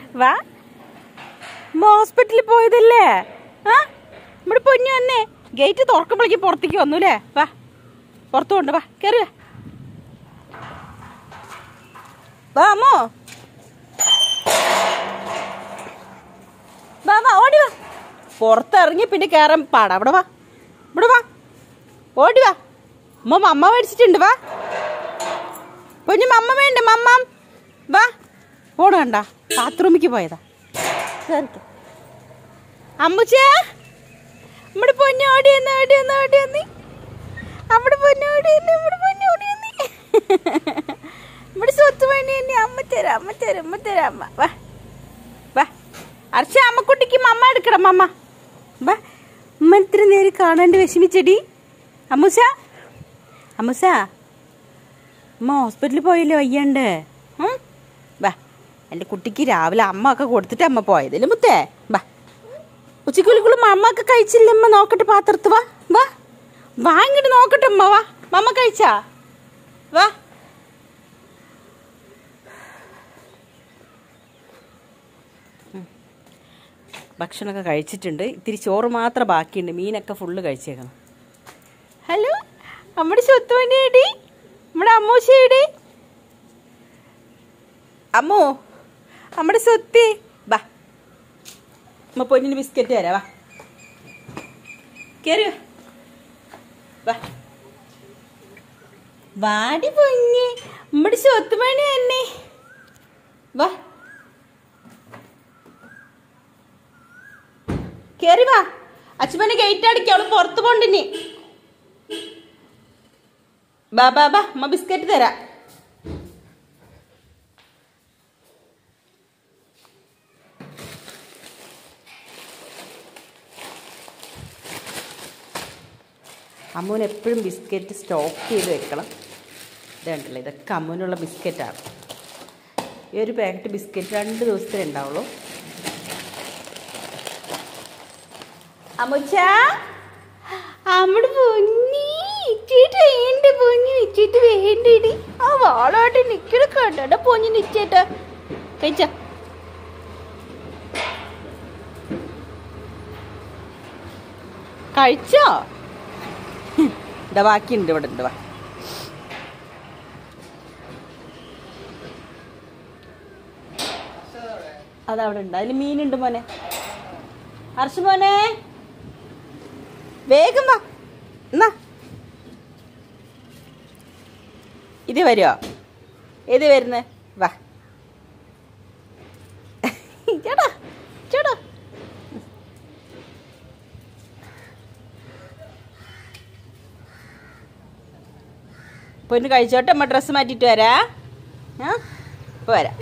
വാ അമ്മ ഹോസ്പിറ്റലിൽ പോയതല്ലേ ആ നമ്മുടെ പൊന്നു വന്നേ ഗേറ്റ് തുറക്കുമ്പോഴേക്ക് പുറത്തേക്ക് വന്നുല്ലേ വാ പുറത്തു കൊണ്ട് വാ കയറി വാ വാ അമ്മോ വാ വാ ഓടി വാ പുറത്തിറങ്ങി പിന്നെ കയറാൻ പാടാ ഇവിടെ വാ ഇവിടെ വാ ഓടി വാ അമ്മ മമ്മ മേടിച്ചിട്ടുണ്ട് വാ പൊന്നു മമ്മ വേണ്ട മമ്മ വാ ഓടണ്ട ബാത്റൂമിക്ക് പോയതാ കേറിക്കോ അമ്മുച്ചേ നമ്മുടെ പൊന്നു ഓടി വന്ന് ഓടി വന്ന് ഓടി വന്നി നമ്മുടെ പൊന്നു ഓടി വന്ന് നമ്മുടെ പൊന്നു ഓടി വന്നി നമ്മുടെ സ്വത്ത് പണി തന്നെ അമ്മ തരാം അമ്മ തരാം അമ്മ തരാം അമ്മ വാ വാ അർച്ച അമ്മക്കുട്ടിക്ക് മമ്മ എടുക്കണം മമ്മ വാ അമ്മ ഇത്ര നേരം കാണാണ്ട് വിഷമിച്ചടി അമ്മുസ അമ്മുസ അമ്മ ഹോസ്പിറ്റലിൽ പോയല്ലോ വയ്യാണ്ട് ഉം? വാ എൻ്റെ കുട്ടിക്ക് രാവിലെ അമ്മ ഒക്കെ കൊടുത്തിട്ട് അമ്മ പോയതല്ലേ മുത്തേ വാ ഉച്ചക്കുള്ളിക്കുള്ള അമ്മ ഒക്കെ കഴിച്ചില്ലേ അമ്മ നോക്കട്ടെ പാത്രത്ത് വാ വാ വാ ഇങ്ങോട്ട് നോക്കട്ടെ അമ്മ വാ മമ്മ കഴിച്ചാ വാ ഭക്ഷണമൊക്കെ കഴിച്ചിട്ടുണ്ട് ഇത്തിരി ചോറ് മാത്രം ബാക്കിയുണ്ട് മീനൊക്കെ ഫുള്ള് കഴിച്ചേക്കണം ഹലോ നമ്മുടെ സ്വത്തുവണ്ടിയേടി നമ്മുടെ അമ്മൂശേടി അമ്മോ നമ്മുടെ സ്വത്തി ബാ അമ്മ പൊന്നിന് ബിസ്ക്കറ്റ് തരാം വാ കയറി വാ. വാ വാടി പൊന്നി നമ്മുടെ സ്വത്തുമണി തന്നെ വാ കേറി വാ അച്ഛമ്മനെ ഗേറ്റ് അടിക്കാം അവള് പുറത്ത് പോണ്ടിനി ബാ ബാ ബാ അമ്മ ബിസ്ക്കറ്റ് തരാം അമ്മൂന് എപ്പോഴും ബിസ്ക്കറ്റ് സ്റ്റോക്ക് ചെയ്ത് വെക്കണം ഇത് കണ്ടില്ലേ ഇതൊക്കെ അമ്മൂനുള്ള ബിസ്ക്കറ്റാണ് ഈ ഒരു പാക്കറ്റ് ബിസ്ക്കറ്റ് രണ്ട് ദിവസത്തിലേ ഉണ്ടാവുള്ളൂ അമ്മുച്ച അമ്മടെ പൊന്നി ഇച്ചിട്ട് വേണ്ട പൊന്നി ഇച്ചിട്ട് വേണ്ടടി ആ വാളായിട്ട് നിക്കണ കണ്ടട പൊന്നി നിച്ചേട്ട കഴിച്ച കഴിച്ചോ ഇതാ ബാക്കിയുണ്ട് ഇവിടെ ഉണ്ട് വാ അതവിടെ ഉണ്ട് അതിൽ മീനുണ്ട് മോനെ ഹർഷ മോനെ വേഗം വാ എന്നാ ഇത് വരുമോ ഏത് വരുന്നത് വാ ചേട്ടാ ചേട്ടാ പൊന്ന് കഴിച്ചോട്ടെ അമ്മ ഡ്രസ്സ് മാറ്റിയിട്ട് വരാ ആ ഇപ്പൊ വരാം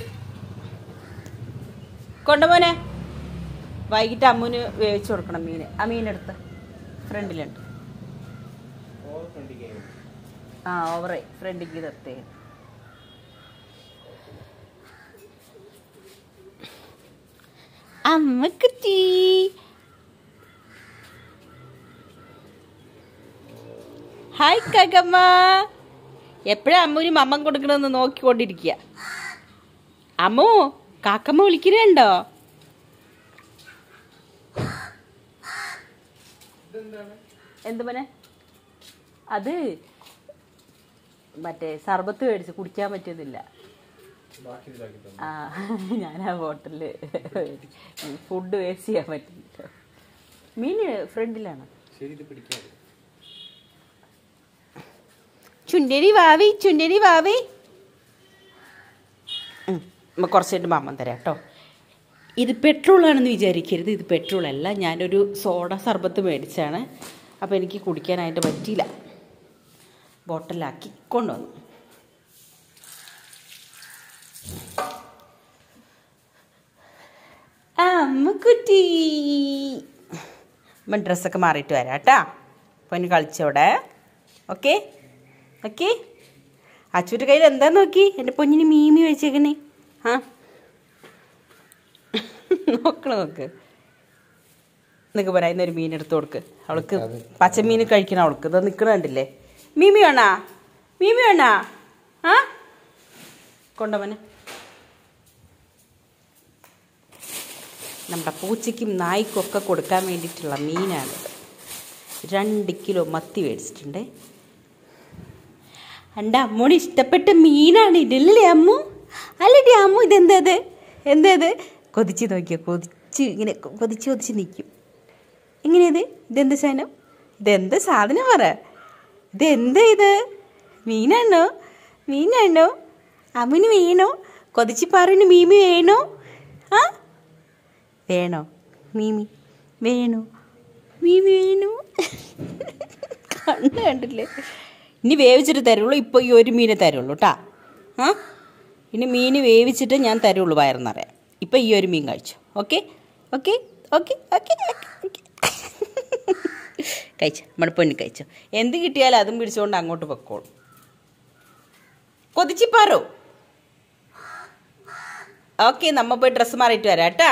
കൊണ്ടുപോനെ വൈകിട്ട് അമ്മുന് വേവിച്ചു കൊടുക്കണം മീന് ആ മീനെടുത്ത് ഫ്രണ്ടിലുണ്ട് ആ ഓവറേ ഫ്രണ്ടിക്ക് തത്തേ അമ്മക്കുറ്റി ഹായ് കകമ്മ എപ്പോഴാ അമ്മൂന് മമ്മം കൊടുക്കണമെന്ന് നോക്കിക്കൊണ്ടിരിക്കുക അമ്മു കാക്കമ്മ വിളിക്കുന്നുണ്ടോ എന്ത് മോനെ അത് മറ്റേ സർബത്ത് മേടിച്ച് കുടിക്കാൻ പറ്റുന്നില്ല ആ ഞാൻ ആ ഹോട്ടലില് ഫുഡ് വേസ്റ്റ് ചെയ്യാൻ പറ്റുന്നില്ല മീന് ഫ്രണ്ടിലാണ് ചുണ്ടരി വാവി ചുണ്ടരി വാവി ഉം, നമ്മ കുറച്ചായിട്ട് മാമൻ തരാം കേട്ടോ ഇത് പെട്രോളാണെന്ന് വിചാരിക്കരുത് ഇത് പെട്രോൾ അല്ല ഞാനൊരു സോഡ സർബത്ത് മേടിച്ചാണ് അപ്പോൾ എനിക്ക് കുടിക്കാനായിട്ട് പറ്റിയില്ല ബോട്ടിലാക്കി കൊണ്ടുവന്നു അമ്മക്കുറ്റി അപ്പം ഡ്രസ്സൊക്കെ മാറിയിട്ട് വരാം കേട്ടാ അപ്പോൾ ഇനി കളിച്ചവിടെ ഓക്കെ ഓക്കെ അച്ചൂൻ്റെ കയ്യിൽ എന്താ നോക്കി എൻ്റെ പൊന്നിന് മീമി വെച്ചേക്കണേ ആ നോക്കണ നോക്ക് നിനക്ക് പറയാം ഇന്നൊരു മീൻ എടുത്ത് കൊടുക്ക് അവൾക്ക് പച്ചമീൻ കഴിക്കണം അവൾക്ക് ഇത് നിൽക്കണ കണ്ടില്ലേ മീമി വേണാ മീമി വേണാ ആ കൊണ്ടവനെ നമ്മുടെ പൂച്ചയ്ക്കും നായ്ക്കും ഒക്കെ കൊടുക്കാൻ വേണ്ടിയിട്ടുള്ള മീനാണിത് രണ്ട് കിലോ മത്തി മേടിച്ചിട്ടുണ്ട് എൻ്റെ അമ്മോട് ഇഷ്ടപ്പെട്ട മീനാണ് ഇതല്ലേ അമ്മു അല്ലടി അമ്മു ഇതെന്തത് എന്തത് കൊതിച്ച് നോക്കിയോ കൊതിച്ച് ഇങ്ങനെ കൊതിച്ച് കൊതിച്ച് നിൽക്കും എങ്ങനെയത് ഇതെന്ത് സാധനം ഇതെന്ത് സാധനം പറ ഇതെന്താ ഇത് മീനാണോ മീനാണോ അമ്മിന് വേണോ കൊതിച്ച് പറഞ്ഞു മീമി വേണോ ആ വേണോ മീമി വേണോ മീമി വേണോ കണ്ണ് കണ്ടില്ലേ ഇനി വേവിച്ചിട്ട് തരുള്ളൂ ഇപ്പോൾ ഈ ഒരു മീനെ തരുള്ളൂ കേട്ടാ ആ ഇനി മീൻ വേവിച്ചിട്ട് ഞാൻ തരുള്ളൂ വയറെന്നറിയാം ഇപ്പം ഈ ഒരു മീൻ കഴിച്ചു okay okay okay okay okay കഴിച്ചു നമ്മുടെ പൊന്നി കഴിച്ചു എന്ത് കിട്ടിയാലും അതും പിടിച്ചുകൊണ്ട് അങ്ങോട്ട് പൊക്കോളും കൊതിച്ചിപ്പാറോ ഓക്കെ നമ്മ പോയി ഡ്രസ്സ് മാറിയിട്ട് വരാം കേട്ടാ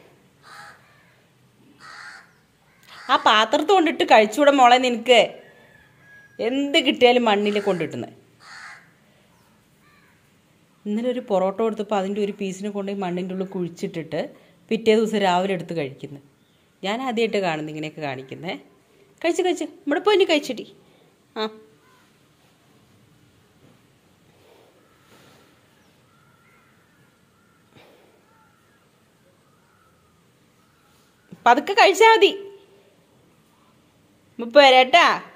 ആ പാത്രത്ത് കൊണ്ടിട്ട് കഴിച്ചുകൂടെ മോളെ നിനക്ക് എന്ത് കിട്ടിയാലും മണ്ണിൽ കൊണ്ടിട്ടുന്നത് ഇന്നലെ ഒരു പൊറോട്ട കൊടുത്തപ്പോൾ അതിൻ്റെ ഒരു പീസിനെ കൊണ്ടുപോയി മണ്ണിൻ്റെ ഉള്ളിൽ കുഴിച്ചിട്ടിട്ട് പിറ്റേ ദിവസം രാവിലെ എടുത്ത് കഴിക്കുന്നു ഞാൻ ആദ്യമായിട്ട് കാണുന്നു ഇങ്ങനെയൊക്കെ കാണിക്കുന്നേ കഴിച്ചു കഴിച്ചു ഇവിടെ പോയി ഇനി കഴിച്ചിട്ടി ആ പതുക്കെ കഴിച്ചാൽ മതി മുപ്പ വരാട്ടാ